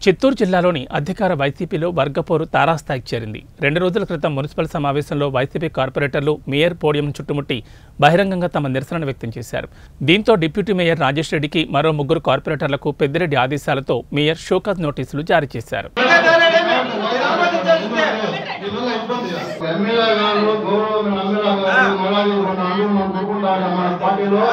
చిత్తూరు జిల్లాలోని అధికార వైసీపీలో వర్గపోరు తారాస్థాయికి చేరింది రెండు రోజుల క్రితం మున్సిపల్ సమావేశంలో వైసీపీ కార్పొరేటర్లు మేయర్ పోడియం చుట్టుముట్టి బహిరంగంగా తమ నిరసనను వ్యక్తం చేశారు దీంతో డిప్యూటీ మేయర్ రాజేష్ రెడ్డికి మరో ముగ్గురు కార్పొరేటర్లకు పెద్దిరెడ్డి ఆదేశాలతో మేయర్ షోకాజ్ నోటీసులు జారీ చేశారు ఎమ్మెల్యే గారు గౌరవ ఎమ్మెల్యే గారు అలాగే మన అందరూ మనం పెట్టుకుంటారు మన పార్టీలో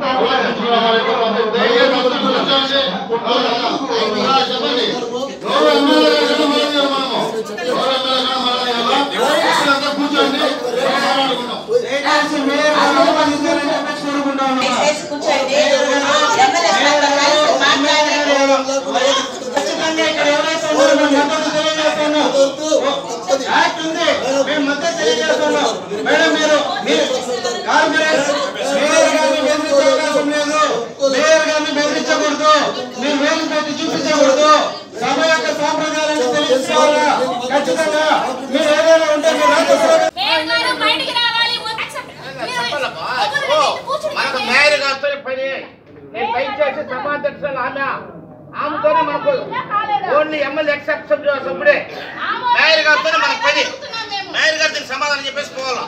చెప్పండి గౌరవ ఎమ్మెల్యే గారు ఎట్లా మాట్లాడారు మనము గౌరవ ఎమ్మెల్యే గారు మాట్లాడాలా అంతా కూర్చోండి మాట్లాడుకుందాం దయచేసి మేయర్ గారు ఆమోదించాలని చెప్పేసి కోరుకుంటాను. దయచేసి కూర్చోండి ఎమ్మెల్యే సార్తో కలిసి మాట్లాడండి ఖచ్చితంగా ఇక్కడ ఎవరైతే ఉన్నారో మేము మద్దతు తెలియజేస్తున్నాం. యాక్ట్ ఉంది. మేము మద్దతు తెలియజేస్తున్నాం. మేడం మీరు మీరు కాంగ్రెస్ మేయర్ గారిని బెదిరించే అవకాశం లేదు మేయర్ గారిని బెదిరించకూడదు మీరు వేలు పెట్టి చూపించకూడదు సభ యొక్క సాంప్రదాయాలను తెలియజేయాలా ఖచ్చితంగా మీరు ఏదైనా ఉంటే మీరు రాజ్యసభ మేయర్ గారు బయటికి రావాలి మీరు కూర్చుని మనకు మేయర్ గారితో పని నేను పై చేసి సమాధ్యక్షులు ఆమె ఆమెతోనే మనకు ఓన్లీ ఎమ్మెల్యే ఎక్సెప్షన్ సభ్యుడే మేయర్ గారితోనే మనకు పని మేయర్ గారు దీనికి సమాధానం చెప్పేసి పోవాలా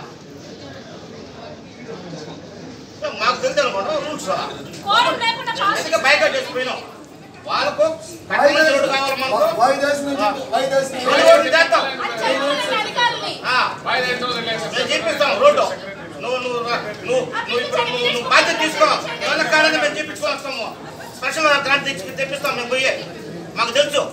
మాకు తెలియదు అనుకోండి రూల్స్ కోరం లేకుండా పాస్ అందుకే బయట చేసిపోయినాం వాళ్ళకు కఠిన రోడ్డు కావాలి మనకు రోడ్డు రోడ్డు చేద్దాం చెప్పండి అధికారుల్ని ఆ, నేను చేపిస్తాం రోడ్డు నువ్వు నువ్వు రా- నువ్వు నువ్వు ఇప్పుడు నువ్వు నువ్వు బాధ్యత తీసుకో ఏమన్నా కారణంగా మేము చేపించుకొని వస్తాము స్పెషల్ గ్రాంట్ తెచ్చి తెప్పిస్తాం మేము పోయి మాకు తెలుసు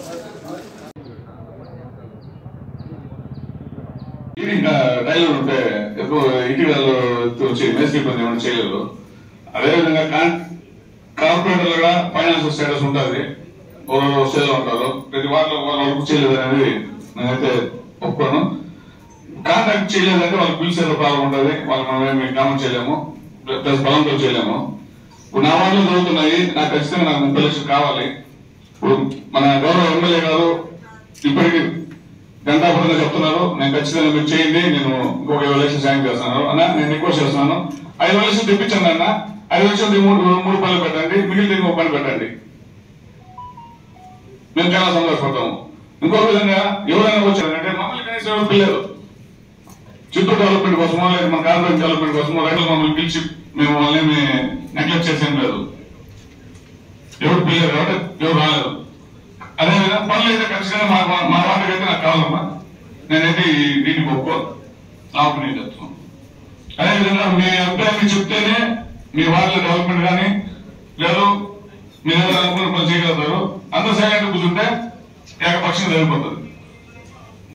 ఇంకా డ్రైవర్ ఉంటే ఎక్కువ ఇటీవల వచ్చి మేస్త్రి పని ఏమైనా చేయలేదు అదేవిధంగా కాన్ కార్పొరేటర్లు కూడా ఫైనాన్షియల్ స్టేటస్ ఉంటుంది ఓరో స్టేజ్లో ఉంటారు ప్రతి వాళ్ళు వాళ్ళు వర్క్ చేయలేదు అనేది నేనైతే ఒప్పుకోను కాంటాక్ట్ చేయలేదంటే వాళ్ళు పిలిచేదో ప్రాబ్లం ఉంటుంది వాళ్ళు మనం ఏమి కామెంట్ చేయలేము ప్లస్ బలంతో చేయలేము ఇప్పుడు నా వాళ్ళు జరుగుతున్నాయి నాకు ఖచ్చితంగా నాకు ముప్పై లక్షలు కావాలి ఇప్పుడు మన గౌరవ ఎమ్మెల్యే గారు ఇప్పటికి గంటాపరంగా చెప్తున్నారు నేను ఖచ్చితంగా మీరు చేయండి నేను ఇంకొక ఇరవై లక్షలు సాయం చేస్తున్నాను అన్న నేను రిక్వెస్ట్ చేస్తున్నాను ఐదు లక్షలు తెప్పించండి అన్న ఐదు లక్షలు మూడు మూడు పనులు పెట్టండి మిగిలిన ఇంకో పని పెట్టండి మేము చాలా సంతోషపడతాము ఇంకొక విధంగా ఎవరైనా వచ్చారంటే మమ్మల్ని కనీసం ఎవరు పిల్లలు చిత్తూరు డెవలప్మెంట్ కోసమో లేదా మన కార్పొరేట్ డెవలప్మెంట్ కోసమో రైతులు మమ్మల్ని పిలిచి మేము వాళ్ళని నెగ్లెక్ట్ చేసేం లేదు ఎవరు పిల్లలు కాబట్టి ఎవరు రాలేదు అదేవిధంగా పనులు అయితే ఖచ్చితంగా మా మా- మా వాటికి అయితే నాకు కావాలమ్మా నేనైతే ఈ- దీనికి ఒప్పుకోను నా ఒపీనియన్ చెప్తున్నాను అదేవిధంగా మీ అభిప్రాయం చెప్తేనే మీ వాళ్ళ డెవలప్మెంట్ కానీ లేదు మీరు ఏదైనా అనుకున్న పని చేయగలుగుతారు అందరూ సైలెంట్ కూర్చుంటే ఏకపక్షంగా జరిగిపోతుంది